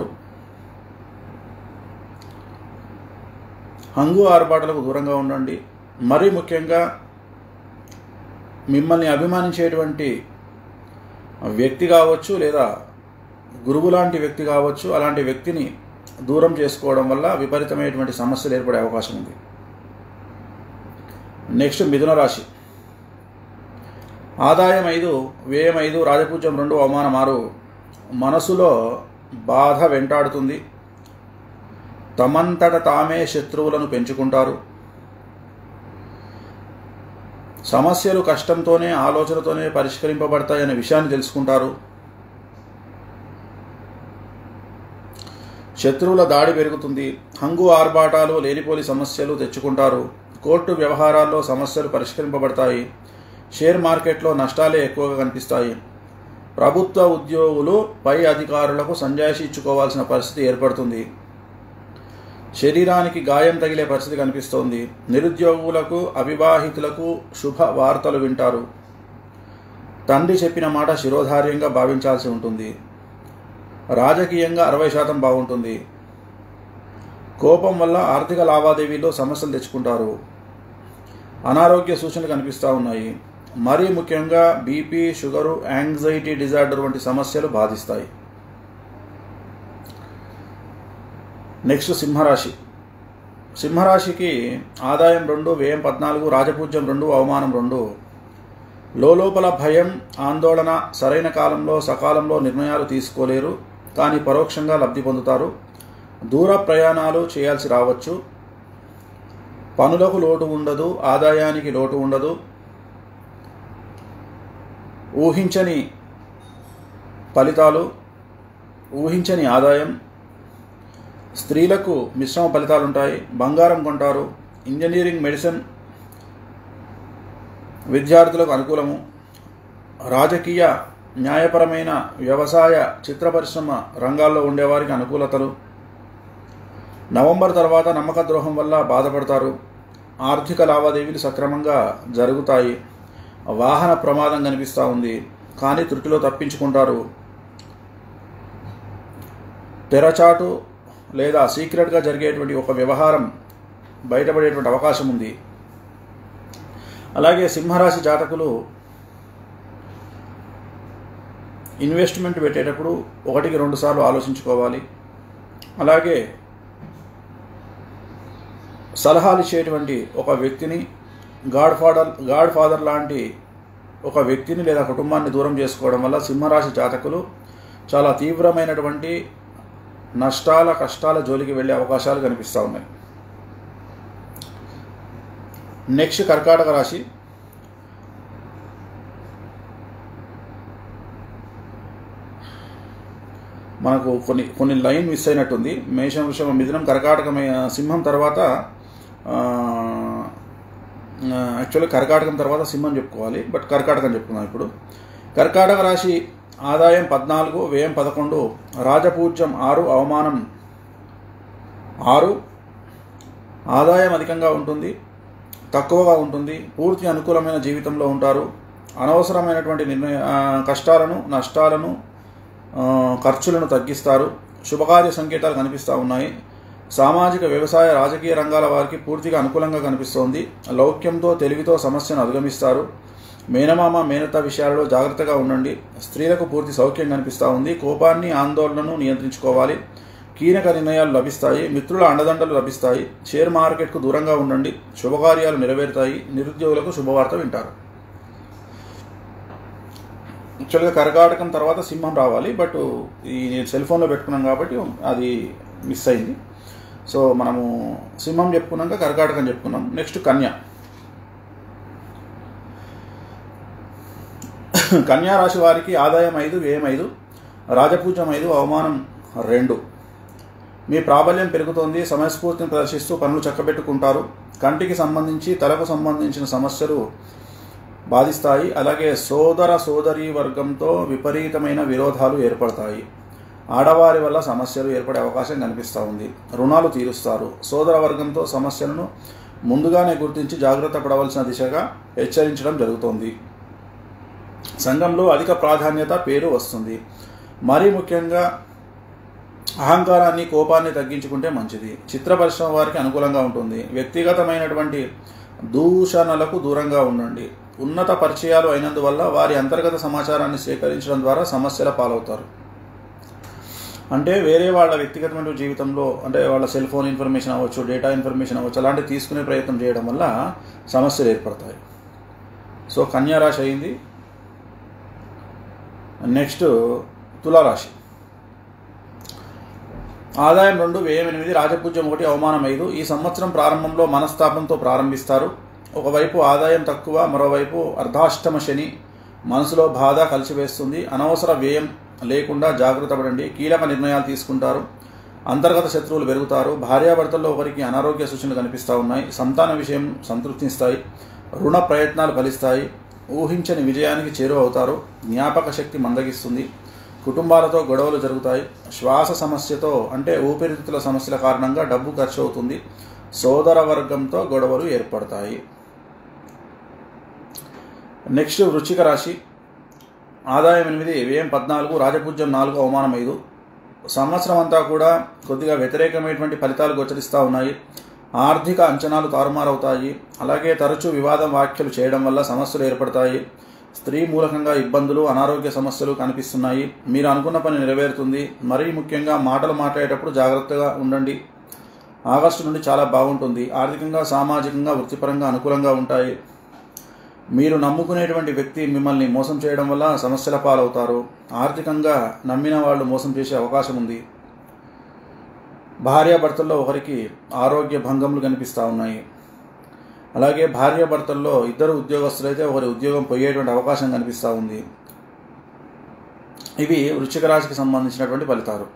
హంగు ఆర్భాటలకు దూరంగా ఉండండి మరీ ముఖ్యంగా మిమ్మల్ని అభిమానించేటువంటి వ్యక్తి కావచ్చు లేదా గురువు లాంటి వ్యక్తి కావచ్చు అలాంటి వ్యక్తిని దూరం చేసుకోవడం వల్ల విపరీతమైనటువంటి సమస్యలు ఏర్పడే అవకాశం ఉంది నెక్స్ట్ మిథున రాశి ఆదాయం ఐదు వ్యయం ఐదు రాజపూజ్యం రెండు అవమానం ఆరు మనసులో బాధ వెంటాడుతుంది తమంతట తామే శత్రువులను పెంచుకుంటారు సమస్యలు కష్టంతోనే ఆలోచనతోనే పరిష్కరింపబడతాయనే విషయాన్ని తెలుసుకుంటారు శత్రువుల దాడి పెరుగుతుంది హంగు ఆర్భాటాలు లేనిపోని సమస్యలు తెచ్చుకుంటారు కోర్టు వ్యవహారాల్లో సమస్యలు పరిష్కరింపబడతాయి షేర్ మార్కెట్లో నష్టాలే ఎక్కువగా కనిపిస్తాయి ప్రభుత్వ ఉద్యోగులు పై అధికారులకు సంజాయిషి ఇచ్చుకోవాల్సిన పరిస్థితి ఏర్పడుతుంది శరీరానికి గాయం తగిలే పరిస్థితి కనిపిస్తోంది నిరుద్యోగులకు అవివాహితులకు శుభ వార్తలు వింటారు తండ్రి చెప్పిన మాట శిరోధార్యంగా భావించాల్సి ఉంటుంది రాజకీయంగా అరవై శాతం బాగుంటుంది కోపం వల్ల ఆర్థిక లావాదేవీల్లో సమస్యలు తెచ్చుకుంటారు అనారోగ్య సూచనలు కనిపిస్తూ ఉన్నాయి మరీ ముఖ్యంగా బీపీ షుగరు యాంగ్జైటీ డిజార్డర్ వంటి సమస్యలు బాధిస్తాయి నెక్స్ట్ సింహరాశి సింహరాశికి ఆదాయం రెండు వ్యయం పద్నాలుగు రాజపూజ్యం రెండు అవమానం రెండు లోపల భయం ఆందోళన సరైన కాలంలో సకాలంలో నిర్ణయాలు తీసుకోలేరు కానీ పరోక్షంగా లబ్ధి పొందుతారు దూర ప్రయాణాలు చేయాల్సి రావచ్చు పనులకు లోటు ఉండదు ఆదాయానికి లోటు ఉండదు ఊహించని ఫలితాలు ఊహించని ఆదాయం స్త్రీలకు మిశ్రమ ఫలితాలు ఉంటాయి బంగారం కొంటారు ఇంజనీరింగ్ మెడిసిన్ విద్యార్థులకు అనుకూలము రాజకీయ న్యాయపరమైన వ్యవసాయ చిత్ర పరిశ్రమ రంగాల్లో ఉండేవారికి అనుకూలతలు నవంబర్ తర్వాత నమ్మక ద్రోహం వల్ల బాధపడతారు ఆర్థిక లావాదేవీలు సక్రమంగా జరుగుతాయి వాహన ప్రమాదం కనిపిస్తూ ఉంది కానీ త్రుటిలో తప్పించుకుంటారు తెరచాటు లేదా సీక్రెట్గా జరిగేటువంటి ఒక వ్యవహారం బయటపడేటువంటి అవకాశం ఉంది అలాగే సింహరాశి జాతకులు ఇన్వెస్ట్మెంట్ పెట్టేటప్పుడు ఒకటికి రెండు సార్లు ఆలోచించుకోవాలి అలాగే సలహాలు ఇచ్చేటువంటి ఒక వ్యక్తిని గాడ్ ఫాదర్ గాడ్ ఫాదర్ లాంటి ఒక వ్యక్తిని లేదా కుటుంబాన్ని దూరం చేసుకోవడం వల్ల సింహరాశి జాతకులు చాలా తీవ్రమైనటువంటి నష్టాల కష్టాల జోలికి వెళ్ళే అవకాశాలు కనిపిస్తూ ఉన్నాయి నెక్స్ట్ కర్కాటక రాశి మనకు కొన్ని కొన్ని లైన్ మిస్ అయినట్టుంది మేషం వృషభం మిథునం కర్కాటకం సింహం తర్వాత యాక్చువల్లీ కర్కాటకం తర్వాత సింహం చెప్పుకోవాలి బట్ కర్కాటకం చెప్పుకున్నాం ఇప్పుడు కర్కాటక రాశి ఆదాయం పద్నాలుగు వ్యయం పదకొండు రాజపూజ్యం ఆరు అవమానం ఆరు ఆదాయం అధికంగా ఉంటుంది తక్కువగా ఉంటుంది పూర్తి అనుకూలమైన జీవితంలో ఉంటారు అనవసరమైనటువంటి నిర్ణయ కష్టాలను నష్టాలను ఖర్చులను తగ్గిస్తారు శుభకార్య సంకేతాలు కనిపిస్తూ ఉన్నాయి సామాజిక వ్యవసాయ రాజకీయ రంగాల వారికి పూర్తిగా అనుకూలంగా కనిపిస్తోంది లౌక్యంతో తెలివితో సమస్యను అధిగమిస్తారు మేనమామ మేనత విషయాలలో జాగ్రత్తగా ఉండండి స్త్రీలకు పూర్తి సౌఖ్యం కనిపిస్తూ ఉంది కోపాన్ని ఆందోళనను నియంత్రించుకోవాలి కీలక నిర్ణయాలు లభిస్తాయి మిత్రుల అండదండలు లభిస్తాయి షేర్ మార్కెట్కు దూరంగా ఉండండి శుభకార్యాలు నెరవేరుతాయి నిరుద్యోగులకు శుభవార్త వింటారు యాక్చువల్గా కర్కాటకం తర్వాత సింహం రావాలి బట్ ఈ నేను సెల్ ఫోన్లో పెట్టుకున్నాం కాబట్టి అది మిస్ అయింది సో మనము సింహం చెప్పుకున్నాక కర్కాటకం చెప్పుకున్నాం నెక్స్ట్ కన్య కన్యా రాశి వారికి ఆదాయం ఐదు వ్యయం ఐదు రాజపూజ్యం ఐదు అవమానం రెండు మీ ప్రాబల్యం పెరుగుతోంది సమయస్ఫూర్తిని ప్రదర్శిస్తూ పనులు చక్కబెట్టుకుంటారు కంటికి సంబంధించి తలకు సంబంధించిన సమస్యలు బాధిస్తాయి అలాగే సోదర సోదరీ వర్గంతో విపరీతమైన విరోధాలు ఏర్పడతాయి ఆడవారి వల్ల సమస్యలు ఏర్పడే అవకాశం కనిపిస్తూ ఉంది రుణాలు తీరుస్తారు సోదర వర్గంతో సమస్యలను ముందుగానే గుర్తించి జాగ్రత్త పడవలసిన దిశగా హెచ్చరించడం జరుగుతోంది సంఘంలో అధిక ప్రాధాన్యత పేరు వస్తుంది మరీ ముఖ్యంగా అహంకారాన్ని కోపాన్ని తగ్గించుకుంటే మంచిది చిత్ర పరిశ్రమ వారికి అనుకూలంగా ఉంటుంది వ్యక్తిగతమైనటువంటి దూషణలకు దూరంగా ఉండండి ఉన్నత పరిచయాలు అయినందువల్ల వారి అంతర్గత సమాచారాన్ని సేకరించడం ద్వారా సమస్యల పాలవుతారు అంటే వేరే వాళ్ళ వ్యక్తిగతమైన జీవితంలో అంటే వాళ్ళ సెల్ ఫోన్ ఇన్ఫర్మేషన్ అవ్వచ్చు డేటా ఇన్ఫర్మేషన్ అవ్వచ్చు అలాంటివి తీసుకునే ప్రయత్నం చేయడం వల్ల సమస్యలు ఏర్పడతాయి సో కన్యా రాశి అయింది నెక్స్ట్ తులారాశి ఆదాయం రెండు వ్యయం ఎనిమిది రాజపూజ్యం ఒకటి అవమానం ఐదు ఈ సంవత్సరం ప్రారంభంలో మనస్తాపంతో ప్రారంభిస్తారు ఒకవైపు ఆదాయం తక్కువ మరోవైపు అర్ధాష్టమ శని మనసులో బాధ కలిసివేస్తుంది అనవసర వ్యయం లేకుండా జాగ్రత్త పడండి కీలక నిర్ణయాలు తీసుకుంటారు అంతర్గత శత్రువులు పెరుగుతారు భార్యాభర్తల్లో ఒకరికి అనారోగ్య సూచనలు కనిపిస్తూ ఉన్నాయి సంతాన విషయం సంతృప్తిస్తాయి రుణ ప్రయత్నాలు ఫలిస్తాయి ఊహించని విజయానికి చేరువ అవుతారు జ్ఞాపక శక్తి మందగిస్తుంది కుటుంబాలతో గొడవలు జరుగుతాయి శ్వాస సమస్యతో అంటే ఊపిరితిత్తుల సమస్యల కారణంగా డబ్బు ఖర్చు అవుతుంది సోదర వర్గంతో గొడవలు ఏర్పడతాయి నెక్స్ట్ వృచ్చిక రాశి ఆదాయం ఎనిమిది వ్యయం పద్నాలుగు రాజపూజ్యం నాలుగు అవమానం ఐదు సంవత్సరం అంతా కూడా కొద్దిగా వ్యతిరేకమైనటువంటి ఫలితాలు గోచరిస్తూ ఉన్నాయి ఆర్థిక అంచనాలు తారుమారవుతాయి అలాగే తరచూ వివాదం వ్యాఖ్యలు చేయడం వల్ల సమస్యలు ఏర్పడతాయి స్త్రీ మూలకంగా ఇబ్బందులు అనారోగ్య సమస్యలు కనిపిస్తున్నాయి మీరు అనుకున్న పని నెరవేరుతుంది మరీ ముఖ్యంగా మాటలు మాట్లాడేటప్పుడు జాగ్రత్తగా ఉండండి ఆగస్టు నుండి చాలా బాగుంటుంది ఆర్థికంగా సామాజికంగా వృత్తిపరంగా అనుకూలంగా ఉంటాయి మీరు నమ్ముకునేటువంటి వ్యక్తి మిమ్మల్ని మోసం చేయడం వల్ల సమస్యల పాలవుతారు ఆర్థికంగా నమ్మిన వాళ్ళు మోసం చేసే అవకాశం ఉంది భార్యాభర్తల్లో ఒకరికి ఆరోగ్య భంగములు కనిపిస్తూ ఉన్నాయి అలాగే భార్యాభర్తల్లో ఇద్దరు ఉద్యోగస్తులైతే ఒకరి ఉద్యోగం పోయేటువంటి అవకాశం కనిపిస్తూ ఉంది ఇవి వృశ్చిక రాశికి సంబంధించినటువంటి ఫలితాలు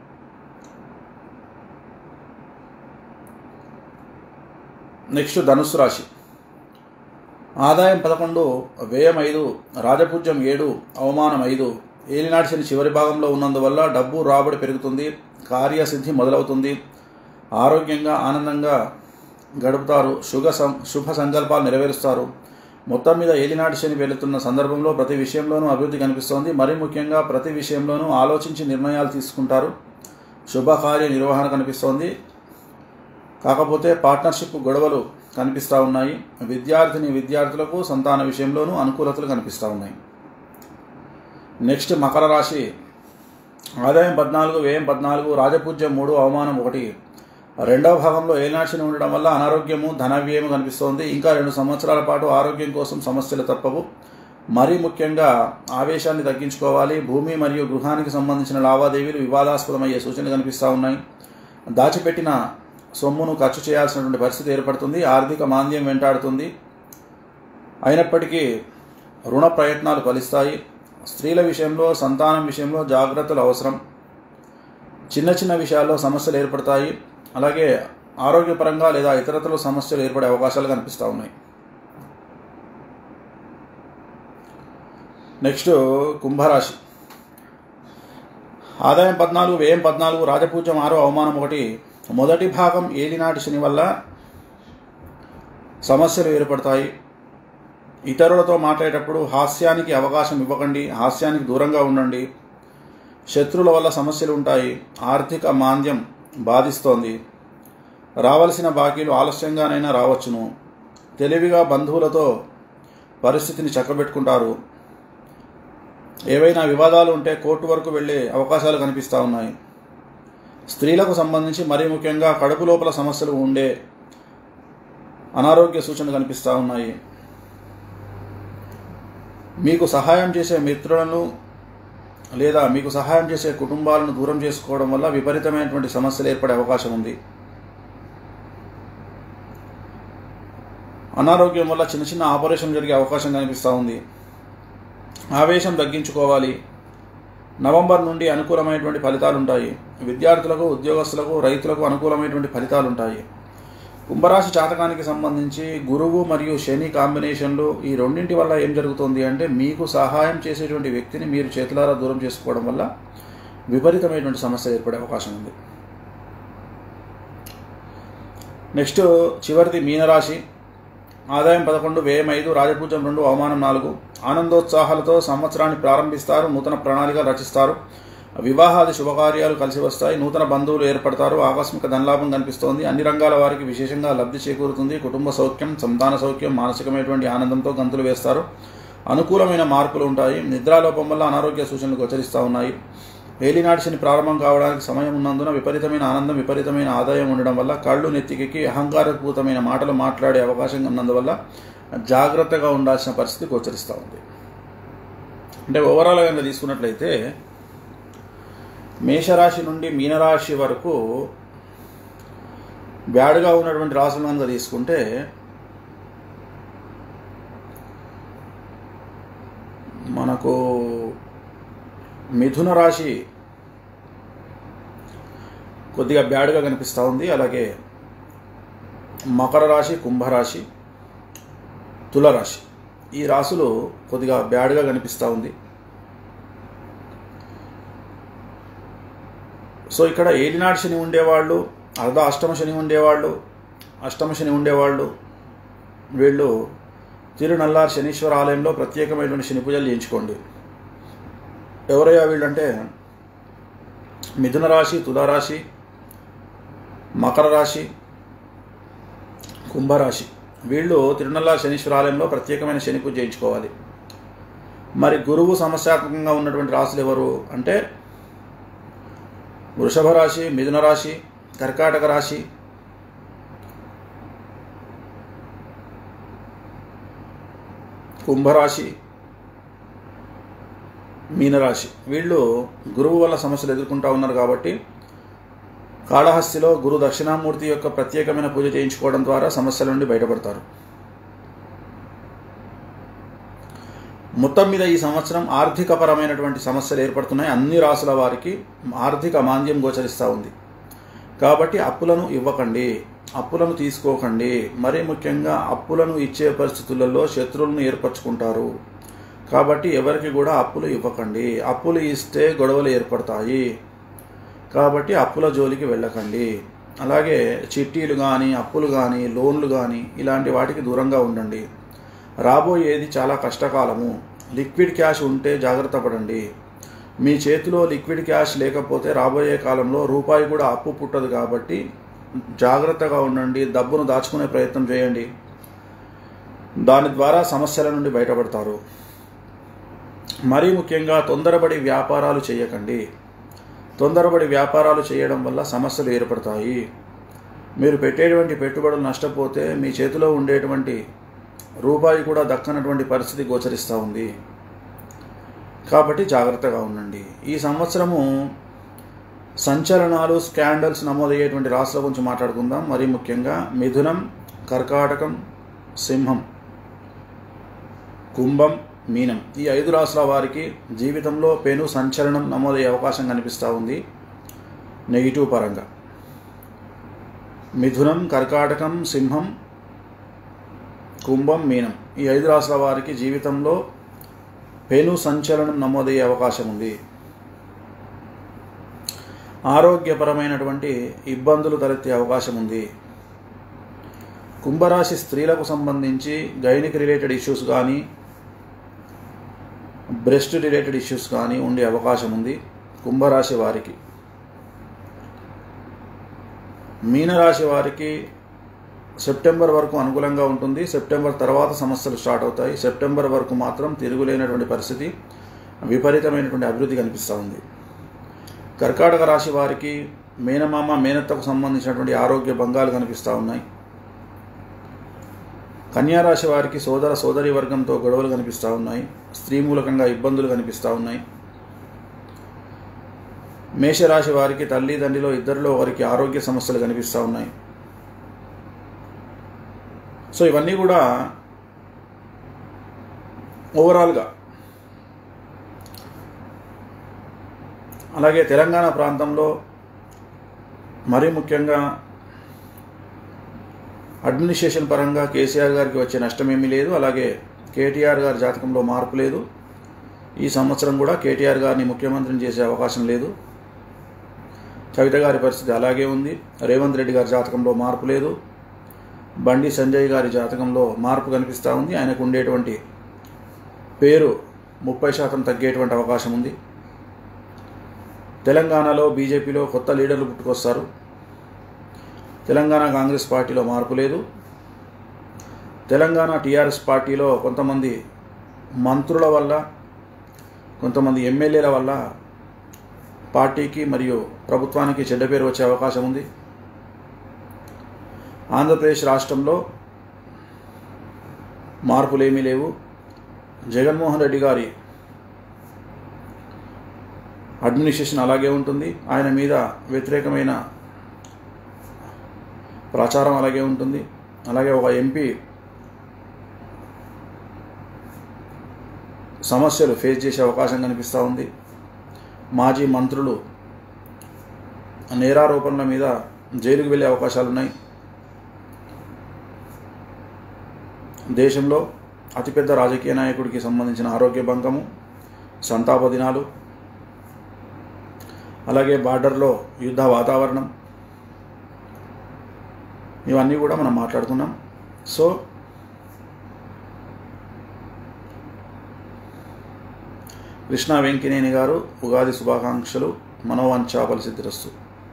నెక్స్ట్ ధనుస్సు రాశి ఆదాయం పదకొండు వ్యయం ఐదు రాజపూజ్యం ఏడు అవమానం ఐదు ఏలినాటి శని చివరి భాగంలో ఉన్నందువల్ల డబ్బు రాబడి పెరుగుతుంది కార్యసిద్ధి మొదలవుతుంది ఆరోగ్యంగా ఆనందంగా గడుపుతారు శుభ సం శుభ సంకల్పాలు నెరవేరుస్తారు మొత్తం మీద ఏలినాటి శని వెళుతున్న సందర్భంలో ప్రతి విషయంలోనూ అభివృద్ధి కనిపిస్తోంది మరీ ముఖ్యంగా ప్రతి విషయంలోనూ ఆలోచించి నిర్ణయాలు తీసుకుంటారు శుభకార్య నిర్వహణ కనిపిస్తోంది కాకపోతే పార్ట్నర్షిప్ గొడవలు కనిపిస్తూ ఉన్నాయి విద్యార్థిని విద్యార్థులకు సంతాన విషయంలోనూ అనుకూలతలు కనిపిస్తూ ఉన్నాయి నెక్స్ట్ మకర రాశి ఆదాయం పద్నాలుగు వ్యయం పద్నాలుగు రాజపూజ్యం మూడు అవమానం ఒకటి రెండవ భాగంలో ఏనాశిని ఉండడం వల్ల అనారోగ్యము ధనవ్యయము కనిపిస్తోంది ఇంకా రెండు సంవత్సరాల పాటు ఆరోగ్యం కోసం సమస్యలు తప్పవు మరీ ముఖ్యంగా ఆవేశాన్ని తగ్గించుకోవాలి భూమి మరియు గృహానికి సంబంధించిన లావాదేవీలు వివాదాస్పదమయ్యే సూచనలు కనిపిస్తూ ఉన్నాయి దాచిపెట్టిన సొమ్మును ఖర్చు చేయాల్సినటువంటి పరిస్థితి ఏర్పడుతుంది ఆర్థిక మాంద్యం వెంటాడుతుంది అయినప్పటికీ రుణ ప్రయత్నాలు ఫలిస్తాయి స్త్రీల విషయంలో సంతానం విషయంలో జాగ్రత్తలు అవసరం చిన్న చిన్న విషయాల్లో సమస్యలు ఏర్పడతాయి అలాగే ఆరోగ్యపరంగా లేదా ఇతరతల సమస్యలు ఏర్పడే అవకాశాలు కనిపిస్తూ ఉన్నాయి నెక్స్ట్ కుంభరాశి ఆదాయం పద్నాలుగు వ్యయం పద్నాలుగు రాజపూజ్యం ఆరు అవమానం ఒకటి మొదటి భాగం ఏలినాటి శని వల్ల సమస్యలు ఏర్పడతాయి ఇతరులతో మాట్లాడేటప్పుడు హాస్యానికి అవకాశం ఇవ్వకండి హాస్యానికి దూరంగా ఉండండి శత్రువుల వల్ల సమస్యలు ఉంటాయి ఆర్థిక మాంద్యం బాధిస్తోంది రావలసిన బాకీలు ఆలస్యంగానైనా రావచ్చును తెలివిగా బంధువులతో పరిస్థితిని చక్కబెట్టుకుంటారు ఏవైనా వివాదాలు ఉంటే కోర్టు వరకు వెళ్ళే అవకాశాలు కనిపిస్తూ ఉన్నాయి స్త్రీలకు సంబంధించి మరీ ముఖ్యంగా కడుపు లోపల సమస్యలు ఉండే అనారోగ్య సూచనలు కనిపిస్తూ ఉన్నాయి మీకు సహాయం చేసే మిత్రులను లేదా మీకు సహాయం చేసే కుటుంబాలను దూరం చేసుకోవడం వల్ల విపరీతమైనటువంటి సమస్యలు ఏర్పడే అవకాశం ఉంది అనారోగ్యం వల్ల చిన్న చిన్న ఆపరేషన్ జరిగే అవకాశం కనిపిస్తూ ఉంది ఆవేశం తగ్గించుకోవాలి నవంబర్ నుండి అనుకూలమైనటువంటి ఫలితాలు ఉంటాయి విద్యార్థులకు ఉద్యోగస్తులకు రైతులకు అనుకూలమైనటువంటి ఫలితాలు ఉంటాయి కుంభరాశి జాతకానికి సంబంధించి గురువు మరియు శని కాంబినేషన్లు ఈ రెండింటి వల్ల ఏం జరుగుతుంది అంటే మీకు సహాయం చేసేటువంటి వ్యక్తిని మీరు చేతులారా దూరం చేసుకోవడం వల్ల విపరీతమైనటువంటి సమస్య ఏర్పడే అవకాశం ఉంది నెక్స్ట్ చివరిది మీనరాశి ఆదాయం పదకొండు వ్యయం ఐదు రాజపూజ్యం రెండు అవమానం నాలుగు ఆనందోత్సాహాలతో సంవత్సరాన్ని ప్రారంభిస్తారు నూతన ప్రణాళిక రచిస్తారు వివాహాది శుభకార్యాలు కలిసి వస్తాయి నూతన బంధువులు ఏర్పడతారు ఆకస్మిక ధనలాభం కనిపిస్తోంది అన్ని రంగాల వారికి విశేషంగా లబ్ధి చేకూరుతుంది కుటుంబ సౌఖ్యం సంతాన సౌఖ్యం మానసికమైనటువంటి ఆనందంతో గంతులు వేస్తారు అనుకూలమైన మార్పులు ఉంటాయి నిద్రాలోపం వల్ల అనారోగ్య సూచనలు గోచరిస్తూ ఉన్నాయి ఏలినాటి శని ప్రారంభం కావడానికి సమయం ఉన్నందున విపరీతమైన ఆనందం విపరీతమైన ఆదాయం ఉండడం వల్ల కళ్ళు నెత్తికెక్కి అహంకారపూతమైన మాటలు మాట్లాడే అవకాశం ఉన్నందువల్ల జాగ్రత్తగా ఉండాల్సిన పరిస్థితి గోచరిస్తూ ఉంది అంటే ఓవరాల్గా కనుక తీసుకున్నట్లయితే మేషరాశి నుండి మీనరాశి వరకు బ్యాడ్గా ఉన్నటువంటి రాశులు కనుక తీసుకుంటే మనకు మిథున రాశి కొద్దిగా బ్యాడ్గా కనిపిస్తూ ఉంది అలాగే మకర రాశి కుంభరాశి తులరాశి ఈ రాశులు కొద్దిగా బ్యాడ్గా కనిపిస్తూ ఉంది సో ఇక్కడ ఏలినాడు శని ఉండేవాళ్ళు అర్ధ అష్టమ శని ఉండేవాళ్ళు అష్టమ శని ఉండేవాళ్ళు వీళ్ళు తిరునల్లార్ శనీశ్వర ఆలయంలో ప్రత్యేకమైనటువంటి శని పూజలు చేయించుకోండి ఎవరయ్యా వీళ్ళంటే మిథున రాశి తులారాశి మకర రాశి కుంభరాశి వీళ్ళు తిరునల్లా శనీశ్వర ఆలయంలో ప్రత్యేకమైన శని పూజ చేయించుకోవాలి మరి గురువు సమస్యాత్మకంగా ఉన్నటువంటి రాశులు ఎవరు అంటే వృషభ రాశి మిథున రాశి కర్కాటక రాశి కుంభరాశి మీనరాశి వీళ్ళు గురువు వల్ల సమస్యలు ఎదుర్కొంటూ ఉన్నారు కాబట్టి కాళహస్తిలో గురు దక్షిణామూర్తి యొక్క ప్రత్యేకమైన పూజ చేయించుకోవడం ద్వారా సమస్యల నుండి బయటపడతారు మొత్తం మీద ఈ సంవత్సరం ఆర్థికపరమైనటువంటి సమస్యలు ఏర్పడుతున్నాయి అన్ని రాసుల వారికి ఆర్థిక మాంద్యం గోచరిస్తూ ఉంది కాబట్టి అప్పులను ఇవ్వకండి అప్పులను తీసుకోకండి మరీ ముఖ్యంగా అప్పులను ఇచ్చే పరిస్థితులలో శత్రువులను ఏర్పరచుకుంటారు కాబట్టి ఎవరికి కూడా అప్పులు ఇవ్వకండి అప్పులు ఇస్తే గొడవలు ఏర్పడతాయి కాబట్టి అప్పుల జోలికి వెళ్ళకండి అలాగే చిట్టీలు కానీ అప్పులు కానీ లోన్లు కానీ ఇలాంటి వాటికి దూరంగా ఉండండి రాబోయేది చాలా కష్టకాలము లిక్విడ్ క్యాష్ ఉంటే జాగ్రత్త పడండి మీ చేతిలో లిక్విడ్ క్యాష్ లేకపోతే రాబోయే కాలంలో రూపాయి కూడా అప్పు పుట్టదు కాబట్టి జాగ్రత్తగా ఉండండి డబ్బును దాచుకునే ప్రయత్నం చేయండి దాని ద్వారా సమస్యల నుండి బయటపడతారు మరీ ముఖ్యంగా తొందరపడి వ్యాపారాలు చేయకండి తొందరపడి వ్యాపారాలు చేయడం వల్ల సమస్యలు ఏర్పడతాయి మీరు పెట్టేటువంటి పెట్టుబడులు నష్టపోతే మీ చేతిలో ఉండేటువంటి రూపాయి కూడా దక్కనటువంటి పరిస్థితి గోచరిస్తూ ఉంది కాబట్టి జాగ్రత్తగా ఉండండి ఈ సంవత్సరము సంచలనాలు స్కాండల్స్ నమోదయ్యేటువంటి రాష్ట్రాల గురించి మాట్లాడుకుందాం మరీ ముఖ్యంగా మిథునం కర్కాటకం సింహం కుంభం మీనం ఈ ఐదు రాసుల వారికి జీవితంలో పెను సంచలనం నమోదయ్యే అవకాశం కనిపిస్తూ ఉంది నెగిటివ్ పరంగా మిథునం కర్కాటకం సింహం కుంభం మీనం ఈ ఐదు రాసుల వారికి జీవితంలో పెను సంచలనం నమోదయ్యే అవకాశం ఉంది ఆరోగ్యపరమైనటువంటి ఇబ్బందులు తలెత్తే అవకాశం ఉంది కుంభరాశి స్త్రీలకు సంబంధించి గైనిక్ రిలేటెడ్ ఇష్యూస్ కానీ బ్రెస్ట్ రిలేటెడ్ ఇష్యూస్ కానీ ఉండే అవకాశం ఉంది కుంభరాశి వారికి మీనరాశి వారికి సెప్టెంబర్ వరకు అనుకూలంగా ఉంటుంది సెప్టెంబర్ తర్వాత సమస్యలు స్టార్ట్ అవుతాయి సెప్టెంబర్ వరకు మాత్రం తిరుగులేనటువంటి పరిస్థితి విపరీతమైనటువంటి అభివృద్ధి కనిపిస్తూ ఉంది కర్కాటక రాశి వారికి మేనమామ మేనత్తకు సంబంధించినటువంటి ఆరోగ్య భంగాలు కనిపిస్తూ ఉన్నాయి కన్యారాశి వారికి సోదర సోదరి వర్గంతో గొడవలు కనిపిస్తూ ఉన్నాయి స్త్రీ మూలకంగా ఇబ్బందులు కనిపిస్తూ ఉన్నాయి మేషరాశి వారికి తల్లి తండ్రిలో ఇద్దరిలో ఒకరికి ఆరోగ్య సమస్యలు కనిపిస్తూ ఉన్నాయి సో ఇవన్నీ కూడా ఓవరాల్గా అలాగే తెలంగాణ ప్రాంతంలో మరీ ముఖ్యంగా అడ్మినిస్ట్రేషన్ పరంగా కేసీఆర్ గారికి వచ్చే నష్టం ఏమీ లేదు అలాగే కేటీఆర్ గారి జాతకంలో మార్పు లేదు ఈ సంవత్సరం కూడా కేటీఆర్ గారిని ముఖ్యమంత్రిని చేసే అవకాశం లేదు కవిత గారి పరిస్థితి అలాగే ఉంది రేవంత్ రెడ్డి గారి జాతకంలో మార్పు లేదు బండి సంజయ్ గారి జాతకంలో మార్పు కనిపిస్తూ ఉంది ఆయనకు ఉండేటువంటి పేరు ముప్పై శాతం తగ్గేటువంటి అవకాశం ఉంది తెలంగాణలో బీజేపీలో కొత్త లీడర్లు పుట్టుకొస్తారు తెలంగాణ కాంగ్రెస్ పార్టీలో మార్పు లేదు తెలంగాణ టీఆర్ఎస్ పార్టీలో కొంతమంది మంత్రుల వల్ల కొంతమంది ఎమ్మెల్యేల వల్ల పార్టీకి మరియు ప్రభుత్వానికి చెడ్డ పేరు వచ్చే అవకాశం ఉంది ఆంధ్రప్రదేశ్ రాష్ట్రంలో మార్పులు ఏమీ లేవు జగన్మోహన్ రెడ్డి గారి అడ్మినిస్ట్రేషన్ అలాగే ఉంటుంది ఆయన మీద వ్యతిరేకమైన ప్రచారం అలాగే ఉంటుంది అలాగే ఒక ఎంపీ సమస్యలు ఫేస్ చేసే అవకాశం కనిపిస్తూ ఉంది మాజీ మంత్రులు నేరారోపణల మీద జైలుకు వెళ్ళే అవకాశాలు ఉన్నాయి దేశంలో అతిపెద్ద రాజకీయ నాయకుడికి సంబంధించిన ఆరోగ్య భంగము సంతాప దినాలు అలాగే బార్డర్లో యుద్ధ వాతావరణం ఇవన్నీ కూడా మనం మాట్లాడుకున్నాం సో కృష్ణా వెంకినేని గారు ఉగాది శుభాకాంక్షలు మనోవంచా ఫలసిద్ధిరస్తు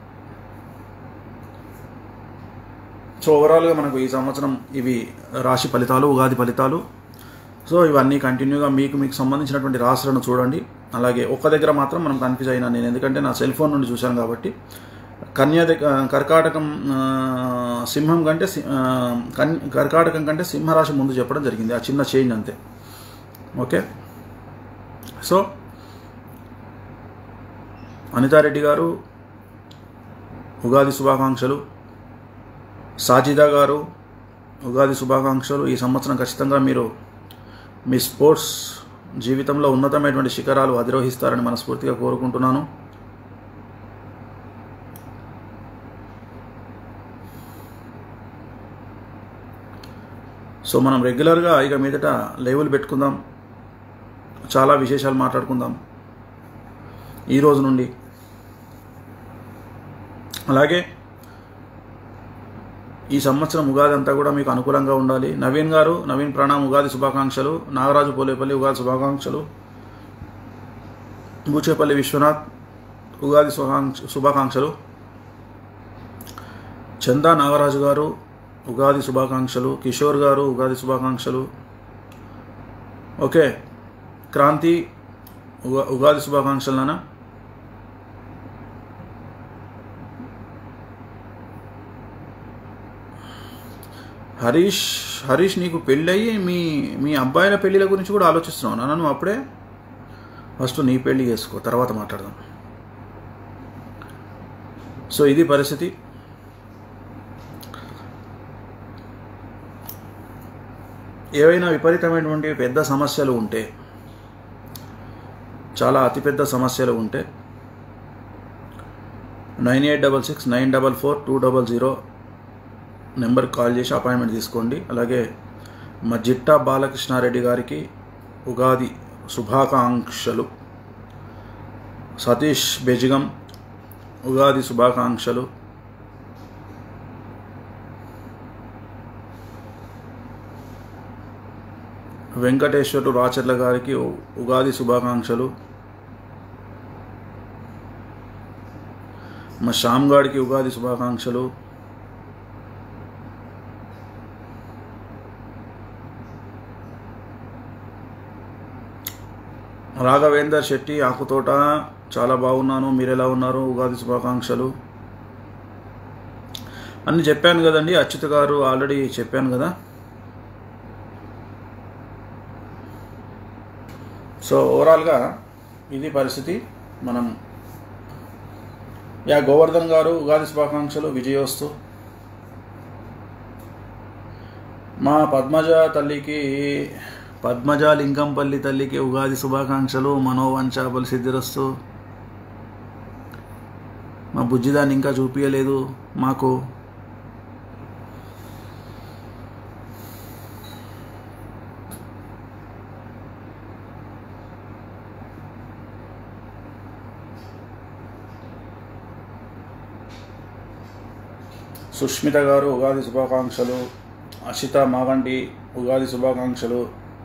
సో ఓవరాల్గా మనకు ఈ సంవత్సరం ఇవి రాశి ఫలితాలు ఉగాది ఫలితాలు సో ఇవన్నీ కంటిన్యూగా మీకు మీకు సంబంధించినటువంటి రాశులను చూడండి అలాగే ఒక్క దగ్గర మాత్రం మనం కన్ఫ్యూజ్ అయినా నేను ఎందుకంటే నా సెల్ ఫోన్ నుండి చూశాను కాబట్టి కన్యా దగ్గర కర్కాటకం ఆ, సింహం కంటే సి- ఆ, కన్ కర్కాటకం కంటే సింహరాశి ముందు చెప్పడం జరిగింది ఆ చిన్న చేంజ్ అంతే ఓకే సో అనితారెడ్డి గారు ఉగాది శుభాకాంక్షలు సాజిదా గారు ఉగాది శుభాకాంక్షలు ఈ సంవత్సరం ఖచ్చితంగా మీరు మీ స్పోర్ట్స్ జీవితంలో ఉన్నతమైనటువంటి శిఖరాలు అధిరోహిస్తారని మనస్ఫూర్తిగా కోరుకుంటున్నాను సో మనం రెగ్యులర్గా ఇక మీదట లైవ్లు పెట్టుకుందాం చాలా విశేషాలు మాట్లాడుకుందాం ఈ రోజు నుండి అలాగే ఈ సంవత్సరం ఉగాది అంతా కూడా మీకు అనుకూలంగా ఉండాలి నవీన్ గారు నవీన్ ప్రణామ్ ఉగాది శుభాకాంక్షలు నాగరాజు పోలేపల్లి ఉగాది శుభాకాంక్షలు బూచేపల్లి విశ్వనాథ్ ఉగాది శుభాకాంక్ష శుభాకాంక్షలు చందా నాగరాజు గారు ఉగాది శుభాకాంక్షలు కిషోర్ గారు ఉగాది శుభాకాంక్షలు ఓకే క్రాంతి ఉగా ఉగాది శుభాకాంక్షలు నాన్న హరీష్ హరీష్ నీకు పెళ్ళయి మీ మీ అబ్బాయిల పెళ్ళిళ్ళ గురించి కూడా ఆలోచిస్తున్నావు నాన్న నువ్వు అప్పుడే ఫస్ట్ నీ పెళ్ళి చేసుకో తర్వాత మాట్లాడదాం సో ఇది పరిస్థితి ఏవైనా విపరీతమైనటువంటి పెద్ద సమస్యలు ఉంటే చాలా అతిపెద్ద సమస్యలు ఉంటే nine eight double six nine double four two double zero నెంబర్కి కాల్ చేసి అపాయింట్మెంట్ తీసుకోండి అలాగే మా జిట్టా బాలకృష్ణారెడ్డి గారికి ఉగాది శుభాకాంక్షలు సతీష్ బెజిగం ఉగాది శుభాకాంక్షలు వెంకటేశ్వరుడు రాచర్ల గారికి ఉ- ఉగాది శుభాకాంక్షలు మా శ్యామ్ గాడికి ఉగాది శుభాకాంక్షలు రాఘవేందర్ శెట్టి ఆకుతోట చాలా బాగున్నాను మీరు ఎలా ఉన్నారు ఉగాది శుభాకాంక్షలు అన్ని చెప్పాను కదండి అచ్యుత గారు ఆల్రెడీ చెప్పాను కదా సో ఓవరాల్గా ఇది పరిస్థితి మనం యా గోవర్ధన్ గారు ఉగాది శుభాకాంక్షలు విజయోస్తు మా పద్మజ తల్లికి పద్మజ లింగంపల్లి తల్లికి ఉగాది శుభాకాంక్షలు మనోవంచాపల్లి సిద్ధిరస్తు మా బుజ్జిదాన్ని ఇంకా చూపించలేదు మాకు సుష్మిత గారు ఉగాది శుభాకాంక్షలు అషిత మాగంటి ఉగాది శుభాకాంక్షలు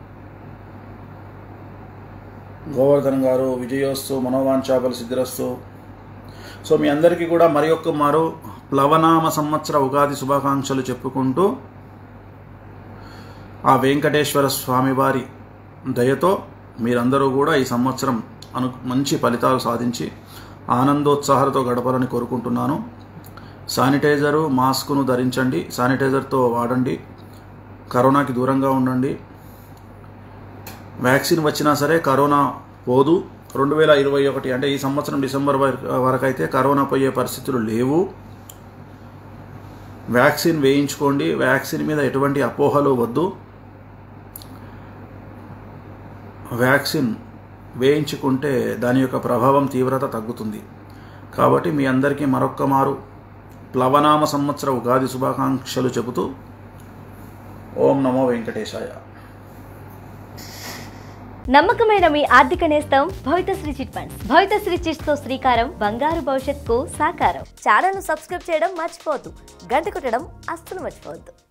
గోవర్ధన్ గారు విజయోస్తు మనోవాంఛాపలు సిద్ధిరస్తు సో మీ అందరికీ కూడా మరి ఒక్క మరో ప్లవనామ సంవత్సర ఉగాది శుభాకాంక్షలు చెప్పుకుంటూ ఆ వెంకటేశ్వర స్వామివారి దయతో మీరందరూ కూడా ఈ సంవత్సరం అను మంచి ఫలితాలు సాధించి ఆనందోత్సాహాలతో గడపాలని కోరుకుంటున్నాను శానిటైజరు మాస్కును ధరించండి శానిటైజర్తో వాడండి కరోనాకి దూరంగా ఉండండి వ్యాక్సిన్ వచ్చినా సరే కరోనా పోదు రెండు వేల ఇరవై ఒకటి అంటే ఈ సంవత్సరం డిసెంబర్ వరకు అయితే కరోనా పోయే పరిస్థితులు లేవు వ్యాక్సిన్ వేయించుకోండి వ్యాక్సిన్ మీద ఎటువంటి అపోహలు వద్దు వ్యాక్సిన్ వేయించుకుంటే దాని యొక్క ప్రభావం తీవ్రత తగ్గుతుంది కాబట్టి మీ అందరికీ మరొక్క మారు ప్లవనామ సంవత్సర ఉగాది శుభాకాంక్షలు చెబుతూ ఓం నమో వెంకటేశాయ నమ్మకమైన మీ ఆర్థిక నేస్తం Bhavithasri chit funds Bhavithasri chits తో శ్రీకారం బంగారు భవిష్యత్తుకు సాకారం ఛానల్ ను సబ్స్క్రైబ్ చేయడం మర్చిపోవద్దు గంట కొట్టడం అస్సలు మర్చిపోవద్దు